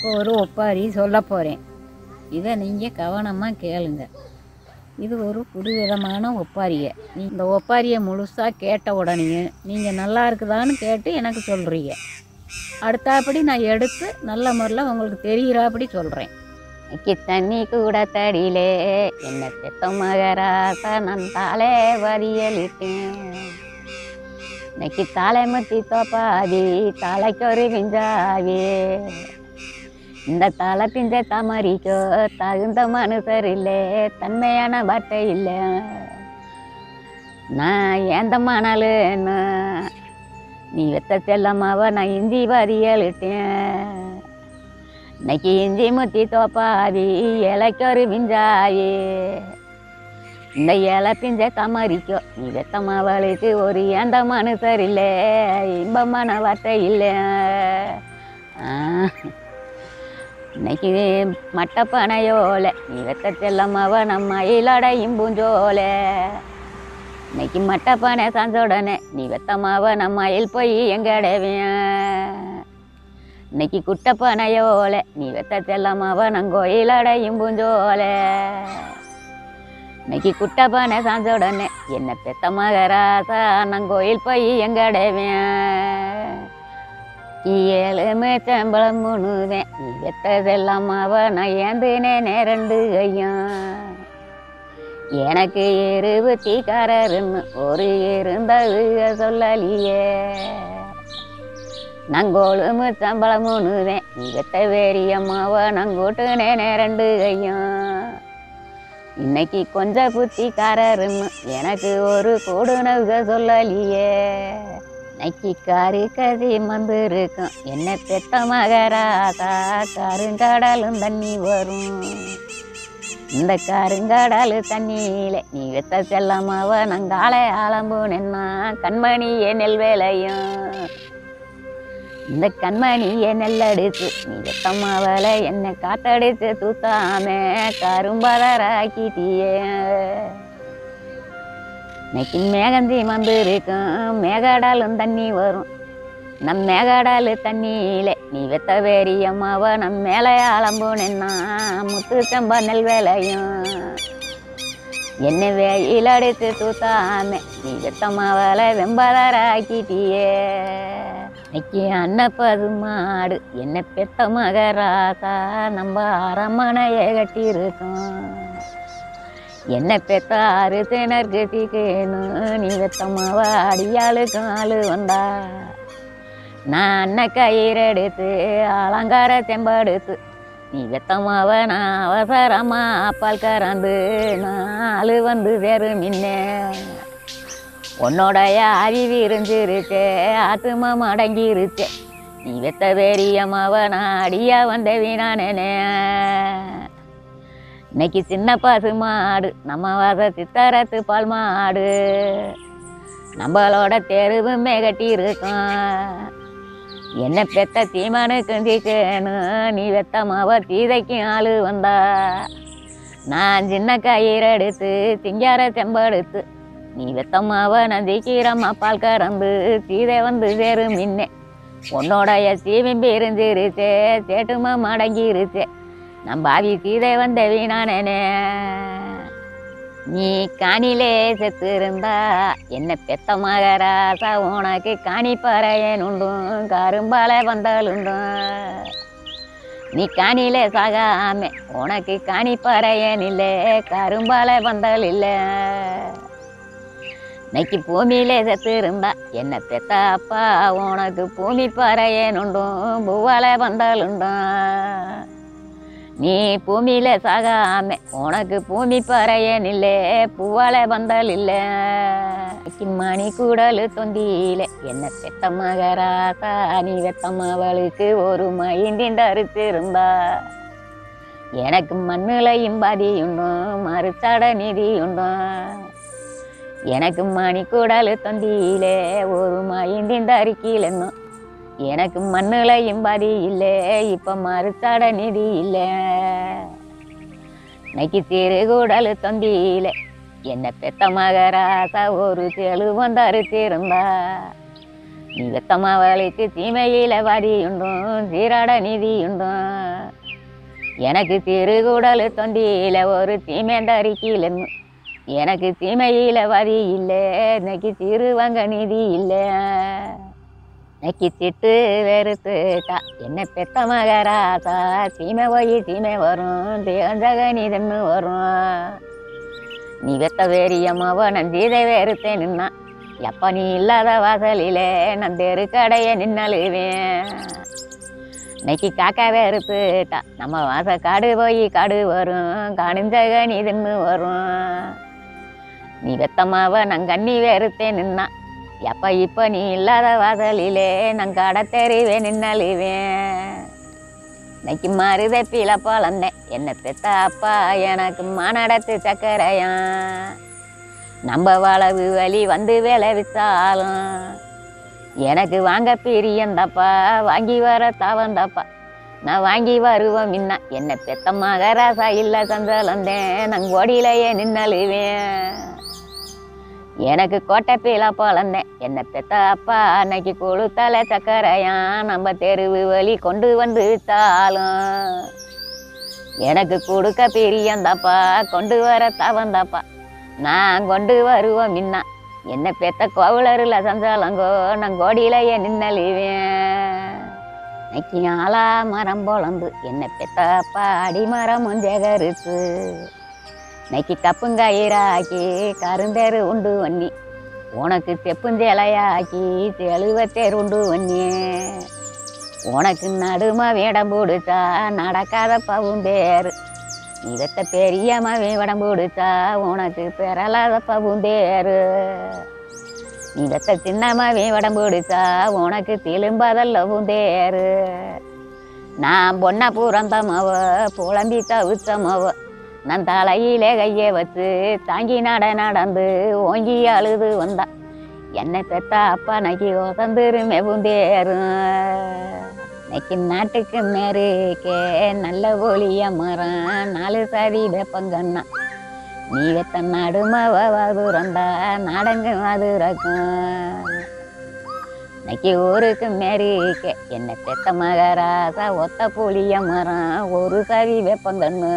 இப்போ ஒரு ஒப்பாரி சொல்ல போகிறேன் இதை நீங்கள் கவனமாக கேளுங்க இது ஒரு புதுவிதமான ஒப்பாரியை நீ இந்த ஒப்பாரியை முழுசாக கேட்ட உடனே நீங்கள் நல்லா இருக்குதான்னு கேட்டு எனக்கு சொல்கிறீங்க அடுத்தாப்படி நான் எடுத்து நல்ல முறையில் உங்களுக்கு தெரிகிறாப்படி சொல்கிறேன் இன்னைக்கு தண்ணி கூட தடியிலே என்ன பெத்த மகராசா நான் தாலே வரியலிட்டேன் இன்னைக்கு தலைமுத்தி தோப்பாதி தலைக்கு ஒரு பிஞ்சாவி இந்த தலை பிஞ்ச தமரிக்கோ தகுந்த மனுஷர் இல்லை தன்மையான வார்த்தை இல்லை நான் ஏந்த மணலுன்னு நீ வெத்த செல்லம்மாவ நான் இஞ்சி வரியலிட்டேன் இன்னைக்கு இஞ்சி முத்தி தோப்பாவி இலைக்கு ஒரு பிஞ்சாவி இந்த இலை பிஞ்ச தமரிக்கோ நீ வெத்த மாவளுக்கு ஒரு ஏந்த மனுஷர் இல்லை இன்பமான வார்த்தை இல்லை ஆ. இன்னைக்கு மட்டப்பனையோல நீ வெத்த செல்லம்மாவ நம்ம இலடையும் பூஞ்சோல இன்னைக்கு மட்டப்பனை சாஞ்சோடனே நீ வெத்தமாவ நம்ம மயில் போய் எங்கடவேன் இன்னைக்கு குட்டப்பனையோல நீ வெத்த செல்லம்மாவ நங்கோயிலடையும் பூஞ்சோல இன்னைக்கு குட்டப்பனை சாஞ்சோடனே என்ன பெத்த மகராசா நங்கோயில் போய் எங்கடவேன் ஏழுமே சம்பளம் முணுவேன் நீ வெத்ததெல்லாம் அவ நான் ஏந்துனேனே ரெண்டு கையும் எனக்கு இருபத்திக்காரருன்னு ஒரு இருந்தழுக சொல்லலியே நங்கோளும் சம்பளம் முணுவேன் நீ வெத்த வேரியம்மாவ நங்கோட்டுனேனே ரெண்டு கையும் இன்னைக்கு கொஞ்சம் புத்திக்காரருன்னு எனக்கு ஒரு கூடுனவுக சொல்லலியே இன்னைக்கு கரு கதி மந்திருக்கும் என்ன பெத்த மகராசா கருங்கடலும் தண்ணி வரும் இந்த கருங்கடல் தண்ணியில நீ வெத்த செல்லமாவ நங்காலை ஆலம்பு நின்னா கண்மணியே நெல் வேலையும் இந்த கண்மணியை நெல்லடிச்சு நீ வெத்தம்மாவல என்னை காத்தடிச்சு தூத்தாம கரும்பதராக்கிட்டியே இன்னைக்கு மேகந்தி வந்து இருக்கும் மேகடாலும் தண்ணி வரும் நம் மேகடாலு தண்ணியில நீ வெத்த வேரியம்மாவ நம் மேலே அலம்பு நின்னா முத்து செம்ப நெல் வேலையும் என்ன வெயில் அடித்து தூத்தாம நீ வெத்தம்மாவல வெம்பதராக்கிட்டியே இன்னைக்கு அன்னப்பது மாடு என்ன பெத்த மகராசா நம்ம அரமனையை கட்டியிருக்கோம் என்ன பெத்த ஆறு திணற்கு தீக்கணும் நீ வெத்தமாவ அடியாளுக்கு ஆளு வந்தா நான் அன்ன கயிறு எடுத்து அலங்கார செம்படுத்து நீ வெத்தமாவ நான் அவசரமா பால் கறந்து நாலு வந்து சேரு மின்னே உன்னோடைய அறிவு இருந்துருச்சு ஆத்துமா மடங்கிருச்சு நீ வெத்த வேரியம்மாவ நான் அடியா வந்த வீணானே இன்னைக்கு சின்ன பசு மாடு நம்ம வச சித்தரத்து பால் மாடு நம்மளோட தெருவுமே கட்டி இருக்கோம் என்ன பெத்த தீமானு கந்திக்கணும் நீ வெத்தமாவ தீதைக்கு ஆளு வந்தா நான் சின்ன கயிறு எடுத்து திங்கார செம்படுத்து நீ வெத்தமாவ நந்திக்கிறம்மா பால் கறந்து சீதை வந்து சேரு மின்னே உன்னோடைய சீவிம்பி இருந்துருச்சே சேட்டுமா மடங்கிருச்சே நம் பாவி சீதை வந்த வீணானே நீ காணிலே செத்து இருந்தா என்ன பெத்த மகராசா உனக்கு காணி பறையன் உண்டும் கரும்பால வந்தாலுண்டும் நீ காணிலே சாகாம உனக்கு காணி பறையன் இல்லை கரும்பால வந்தால் இல்லை இன்னைக்கு பூமியிலே செத்து இருந்தா என்ன பெத்த அப்பா உனக்கு பூமி பறையன் உண்டும் பூவால வந்தாலுண்டும் நீ பூமியில சாகாம உனக்கு பூமி பறையன் இல்லை பூவால வந்தால் இல்லை மணி கூடல் தொந்தியில என்ன பெத்த மகராசா நீ வெத்தம்மாவளுக்கு ஒரு மைண்டின் அறுத்திருந்தா எனக்கு மண்ணுலையும் பதியுண்டும் மறுத்தட நிதியுண்டும் எனக்கு மணி கூடல் தொந்தியிலே ஒரு மைண்டின் அறுக்கிலன்னும் எனக்கு மண்ணுலையும் பதி இல்லை இப்ப மறுத்தட நிதி இல்லை இன்னைக்கு திருகுடல் தொந்தியில என்ன பெத்த மகராசா ஒரு செழுவம் தரித்திருந்தா நீ வெத்தமாவளுக்கு தீமையில வரியுண்டும் சீராட நிதியுண்டும் எனக்கு திருகுடல் தொண்டியில ஒரு தீமேந்தரிக்கிலன்னு எனக்கு தீமையில வரி இல்லை இன்னைக்கு திருவங்க நிதி இல்லை இன்னைக்கு திட்டு வெறுத்துட்டா என்ன பெத்த மகராசா தீமை போய் தீமை வரும் தேஞ்சக நீதன்னு வரும் நீ வெத்த வேரியம்மாவ நான் சீதை வெறுத்தேன் நின்னா எப்ப நீ இல்லாத வாசலிலே நான் தெரு கடைய நின்னழுவேன் இன்னைக்கு காக்கா வெறுத்துட்டா நம்ம வாச காடு போய் காடு வரும் கணிஞ்சக நீதன்னு வரும் நீ வெத்தமாவ நான் கண்ணி வெறுத்தேன் நின்னா எப்ப இப்ப நீ இல்லாத வாசலிலே நான் கடை தெருவேன் நின்னழுவேன் இன்னைக்கு மருத பீல பழந்தேன் என்ன பெத்த அப்பா எனக்கு மானடத்து சக்கரையா நம்ம வளவு வழி வந்து வேலை வித்தாலும் எனக்கு வாங்க பிரியந்தப்பா வாங்கி வர தவந்தப்பா நான் வாங்கி வருவோம் முன்ன என்ன பெத்த மகராசா இல்ல சந்தலந்தேன் நான் கோடியிலேயே நின்னழுவேன் எனக்கு கோட்டை பீல பழந்தேன் என்ன பெத்த அப்பா அன்னைக்கு கொளுத்தல சக்கரையா நம்ம தெருவு வழி கொண்டு வந்து வித்தாலும் எனக்கு கொடுக்க பிரியந்தாப்பா கொண்டு வர தவந்தாப்பா நான் கொண்டு வருவோம் முன்ன என்ன பெத்த கோவிலருல சஞ்சாலங்கோ நான் கோடியிலேயே நின்னழிவேன் இன்னைக்கு ஆலா மரம் பொழந்து என்ன பெத்த அப்பா அடிமரம் ஜெகரித்து இன்னைக்கு கப்புங்கயிறாக்கி கருந்தேரு உண்டு வன்னி உனக்கு செப்புஞ்சேலையாக்கி தெளிவத்தேர் உண்டு வன்னியே உனக்கு நடும வேடம் பிடிச்சா நடக்காத பவுந்தேரு இதத்த பெரியம்மா வேடம் பிடிச்சா உனக்கு பெறலாத பவுந்தேரு இதத்த சின்னம்மா வேடம் பிடிச்சா உனக்கு திரும்பாதல்ல பூந்தேரு நான் பொண்ண பூரந்தமவ புலம்பி தவிச்சமவ நான் தலையிலே கையை வச்சு தாங்கி நட நடந்து ஓங்கி அழுது வந்தா என்னை பெத்த அப்பா நக்கி ஒசந்துருமே பூந்தேரும் இன்னைக்கு நாட்டுக்கு மேருக்கே நல்ல ஒளிய மரம் நாலு சரி வெப்பங்கண்ணா நீ வெத்த நடுமவ வதுரண்டா நாடங்கு வதுரக்கும் இன்னைக்கு ஊருக்கு மேரிக்கே என்ன பெத்த மகராசா ஒத்த புளிய மரம் ஒரு சரி வெப்பங்கண்ணு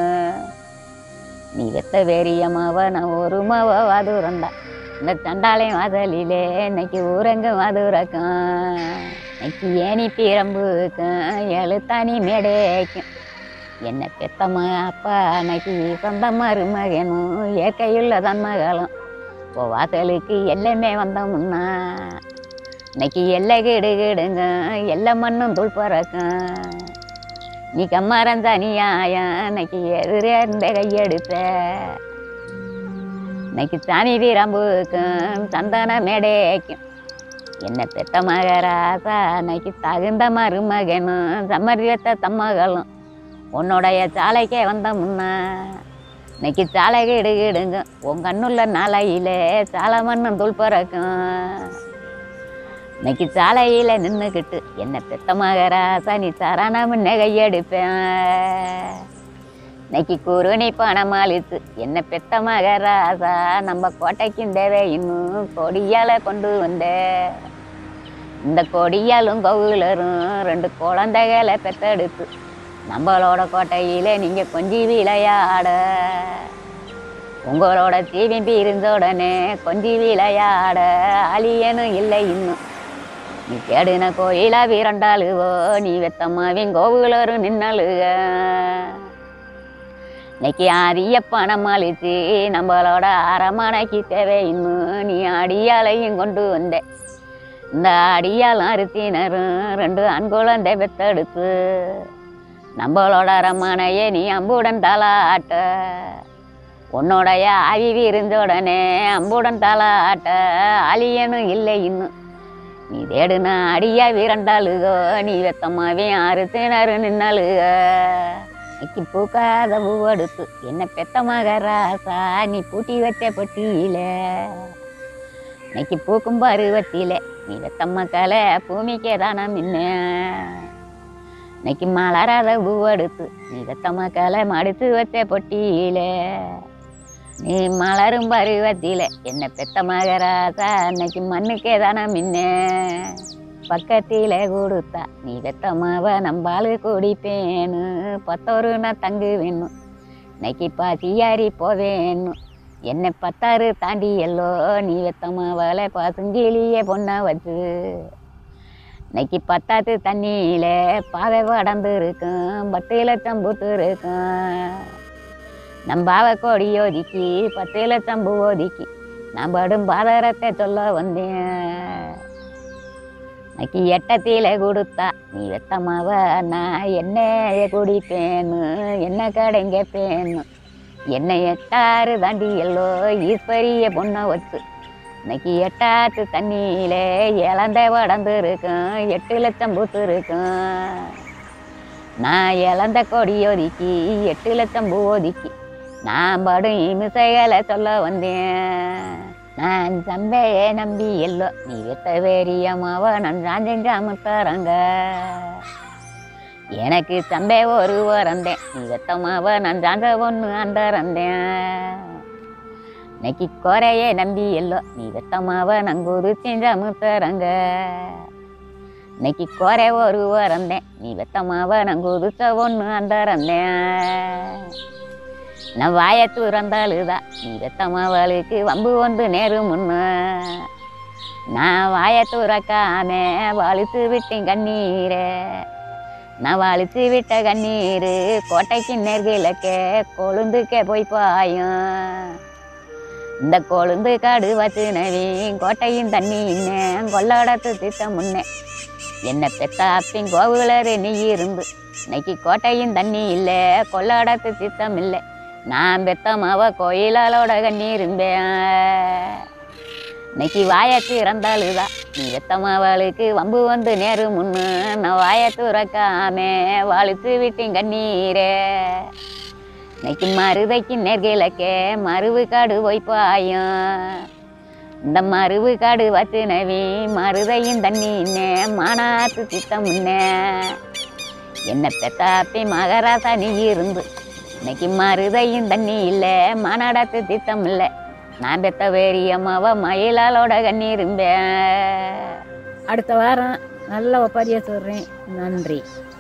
நீ வெத்த வேரியமாவ நான் ஒரு மவ வதுரண்டா இந்த சண்டாளையும் வாசலிலே இன்னைக்கு ஊரங்க மதுரக்கும் இன்னைக்கு ஏனி பிரம்புக்கும் எழுத்தாணி மேடேக்கும் என்ன பெத்தம்மா அப்பா இன்னைக்கு சொந்த மருமகனும் இயற்கையுள்ள தன்மகளும் இப்போ வாசலுக்கு எல்லாமே வந்தோம்னா இன்னைக்கு எல்லை கிடு கிடுங்க எல்லா மண்ணும் தூள் பறக்கும் நீ கம்மாரம் தனியாயம் இன்னைக்கு எதிரே இருந்த கையெடுப்ப இன்னைக்கு சாமி வீரம்புக்கும் சந்தன மேடேக்கும் என்ன பெத்த மகராசா இன்னைக்கு தகுந்த மருமகனும் சம்மர்வத்த தம்மகளும் உன்னுடைய சாலைக்கே வந்த முன்னா இன்னைக்கு சாலை கிடு கிடுங்க உன் கண்ணுள்ள நாளையிலே சாலை மண்ணும் தூள் பறக்கும் இன்னைக்கு சாலையில நின்றுக்கிட்டு என்ன பெத்த மகராசா நீ சரணம்னு கையெடுப்பேன் இன்னைக்கு குருணி பணம் அழித்து என்ன பெத்த மகராசா நம்ம கோட்டைக்கும் தேவை இன்னும் கொடியால கொண்டு வந்த இந்த கொடியாலும் கவுலரும் ரெண்டு குழந்தைகளை பெத்தெடுத்து நம்மளோட கோட்டையில நீங்க கொஞ்சி விளையாட உங்களோட தீவிம்பி இருந்த உடனே கொஞ்சி விளையாட அழியனும் இல்லை இன்னும் நீ தேடின கோயிலா வீரண்டாளுவோ நீ வெத்தம்மாவின் கோவிலரும் நின்னழுக இன்னைக்கு அரிய பணம் அழிச்சு நம்மளோட அரமனைக்கு தேவை இன்னும் நீ அடியாலையும் கொண்டு வந்த இந்த அடியாலும் அறுத்தினரும் ரெண்டு ஆண் குழந்தை பெத்தெடுத்து நம்மளோட அரமனையே நீ அம்புடன் தாளாட்ட உன்னோடைய ஆவி விரிஞ்ச உடனே அம்புடன் தாளாட்ட அழியனும் இல்லை இன்னும் நீ தேடுன அடியா வீரண்டாளுகோ நீ வெத்தம்மாவே அறுத்தினரு நின்னழுக இன்னைக்கு பூக்காத பூவெடுத்து என்ன பெத்த மகராசா நீ பூட்டி வச்ச பொட்டியில இன்னைக்கு பூக்கும் பருவத்தில நீ வெத்தம்மா கலை பூமிக்கே தானே மின்ன இன்னைக்கு மலராத பூவெடுத்து நீ வெத்தம்மா கலை மடித்து வச்ச பொட்டியில நீ மலரும் பருவத்தில என்ன பெத்த மகராசா இன்னைக்கு மண்ணுக்கே தானே மின்ன பக்கத்தில கொடுத்தா நீ வெத்தமாவ நம்பாலு குடிப்பேன்னு பத்தோரு நான் தங்கு வேணும் இன்னைக்கு பாசியாரி போவேணும் என்னை பத்தாறு தாண்டி எல்லோ நீ வெத்தமாவல பசுங்கிலியே பொண்ணை வச்சு இன்னைக்கு பத்தாத்து தண்ணியில பாவை வடந்து இருக்கும் பத்து லட்சம் பூத்து இருக்கும் நம்பாவ கோடி ஒதுக்கி பத்து லட்சம் பூ ஒதுக்கி நான் படும் பாதரத்தை சொல்ல வந்தேன் இன்னைக்கு எட்டத்தில கொடுத்தா நீ வெத்தமாவ நான் என்னைய குடிப்பேன்னு என்ன கடைங்க பேன்னு என்னை எட்டாறு தாண்டி எல்லோ ஈஸ்வரிய பொண்ணை வச்சு இன்னைக்கு எட்டாத்து தண்ணியில இழந்த வடந்து இருக்கும் எட்டு லட்சம் பூத்து இருக்கும் நான் இழந்த கொடி ஒதுக்கி எட்டு லட்சம் பூ ஒதுக்கி நான் படும் இமிசைகளை சொல்ல வந்தேன் நான் சந்தையை நம்பி எல்லோ நீ வெத்த வேரியமாவ நான் செஞ்சாம தரங்க எனக்கு சந்தை ஒரு வரந்தேன் நீ வெத்தமாவ நான் சாந்த ஒன்று அந்தரந்தேன் இன்னைக்கு குறைய நம்பி எல்லோ நீ வெத்தமாவ நங்கூது செஞ்சாம தரங்க இன்னைக்கு குறை ஒரு வரந்தேன் நீ வெத்தமாவ நங்கூது ஒன்று அந்தரந்தேன் நான் வாயை துறந்தாளுதா நீ வெத்தமாவளுக்கு வம்பு வந்து நேரு முன்ன நான் வாயை துறக்காம வலித்து விட்டேன் கண்ணீரை நான் வலித்து விட்ட கண்ணீர் கோட்டைக்கு நேர்கிழக்கே கொழுந்துக்கே போய் பாயும் இந்த கொழுந்து காடு வச்சு நவீன் கோட்டையும் தண்ணி இன்னேன் கொள்ளடத்து திட்டம் முன்னே என்ன பெத்த அப்பின் கோகுலரு நீ இருந்து இன்னைக்கு கோட்டையும் தண்ணி இல்லை கொள்ளடத்து திட்டம் இல்லை நான் பெத்த மாவ கோயிலாலோட கண்ணீர் இருந்தேன் இன்னைக்கு வாயத்து இறந்தாளுதா நீ வெத்தமாவளுக்கு வம்பு வந்து நேரு முன்னு நான் வாயை துறக்காம வலித்து விட்டேன் கண்ணீரே இன்னைக்கு மருதைக்கு நேர்கிழக்கே மருவு காடு போய் பாயும் இந்த மருவு காடு வச்சு நவி மருதையும் தண்ணின்னே மானாத்து திட்டம் முன்னே என்ன பெத்தாப்பி மகராசா நீ இருந்து இன்னைக்கு மருதையும் தண்ணி இல்லை மானாடத்து திட்டம் இல்லை நான் பெத்த வேரியம்மாவ மயிலாலோட கண்ணீரும்பேன் அடுத்த வாரம் நல்ல ஒப்பாரியாக சொல்கிறேன் நன்றி